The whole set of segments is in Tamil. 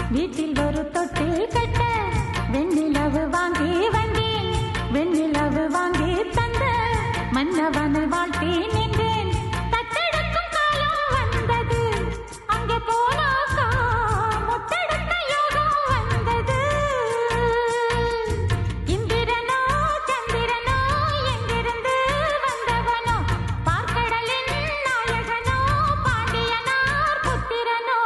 வீட்டில் ஒரு தொட்டில் கட்ட வெண்ணிலவு வாங்கி வந்தேன் வெண்ணிலவு வாங்கி தந்த மன்னவனை வாழ்த்தி நின்றேன் தத்தெடுக்கும் காலம் வந்தது அங்கே போனாக்கா முத்தெடுக்க யோகம் வந்தது இந்திரனோ சந்திரனோ எங்கிருந்து வந்தவனோ பார்க்கடலின் நாயகனோ பாண்டியனார் புத்திரனோ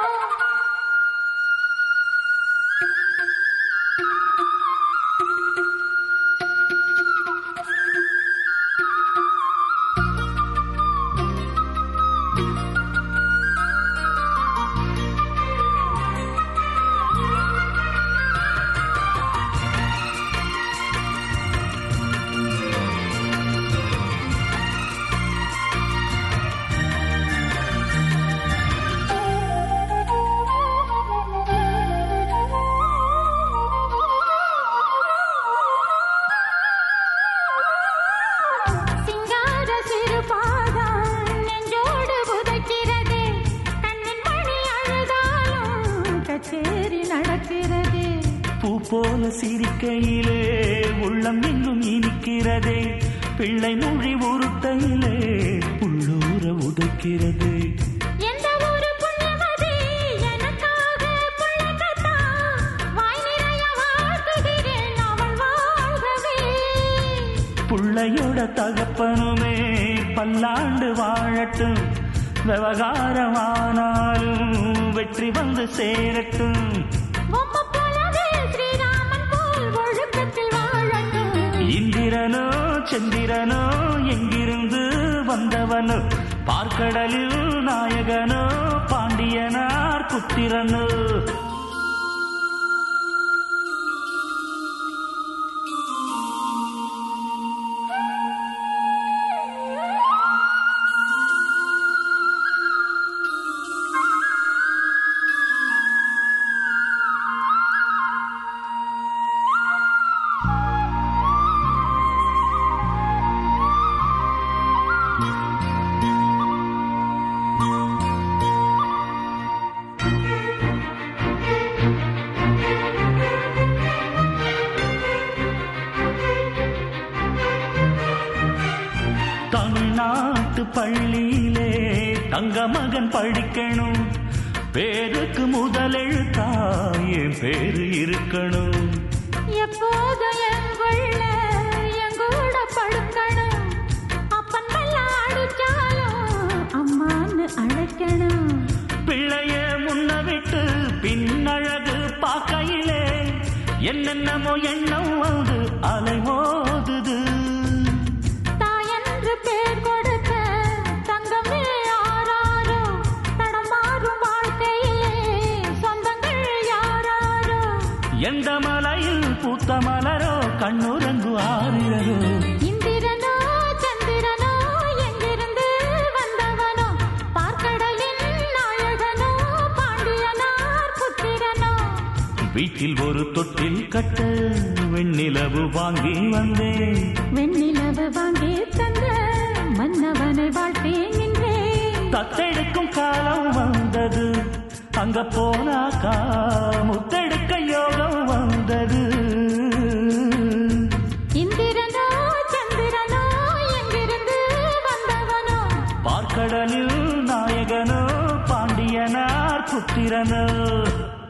சிங்கார சிறுபாதம் நெஞ்சோடு புதைக்கிறதே கண்ணின் மணி அழுதாலும் கச்சேரி நடக்கிறதே பூ போல சிரிக்கையிலே உள்ளம் இன்னும் இனிக்கிறதே பிள்ளை மொழி உருட்டையிலே உள்ளூர உதைக்கிறது எந்த ஒரு புண்ணியவதி எனக்காக பிள்ளைக்கத்தா வாய் நிறைய வாழ்த்துகிறேன் அவள் வாழ்கவே புள்ளையோட தகப்பனுமே பல்லாண்டு வாழட்டும் விவகாரமானாலும் வெற்றி வந்து சேரட்டும் பொம்மை போலவே ஸ்ரீராமன் போல் ஒழுக்கத்தில் வாழட்டும் இந்திரனோ சந்திரனோ எங்கிருந்து வந்தவனோ பார்க்கடலில் நாயகனோ பாண்டியனார் புத்திரனோ தமிழ்நாட்டு பள்ளியிலே தங்க மகன் படிக்கணும் பேருக்கு முதலெழுத்தா என் பேரு இருக்கணும் எப்போதும் எங்குள்ள எங்கூட படுக்கணும் அப்பன் வெள்ள அடிச்சாலும் அம்மான்னு அழைக்கணும் பிள்ளைய முன்ன விட்டு பின்னழகு பார்க்கையிலே என்னென்னமோ எண்ணம் வந்து அலைமோதுது தாயென்று பேர் கொடுக்க தங்கமே ஆராரோ தடமாறும் வாழ்க்கையிலே சொந்தங்கள் யாராரோ எந்த மலையில் பூத்த மலரோ கண்ணுரங்கு ஆறுகிறதோ இந்திரனோ சந்திரனோ எங்கிருந்து வந்தவனோ பார்க்கடலின் நாயகனோ பாண்டியனார் புத்திரனோ வீட்டில் ஒரு தொட்டில் கட்ட வெண்ணிலவு வாங்கி வந்தேன் வெண்ணிலவு வாங்கி தந்த மன்னவனை வாழ்த்தே நின்றேன் தத்தெடுக்கும் காலம் வந்தது அங்க போனாக்கா முத்தெடுக்க யோகம் வந்தது இந்திரனோ சந்திரனோ எங்கிருந்து வந்தவனோ பார்க்கடலில் நாயகனோ பாண்டியனார் புத்திரனோ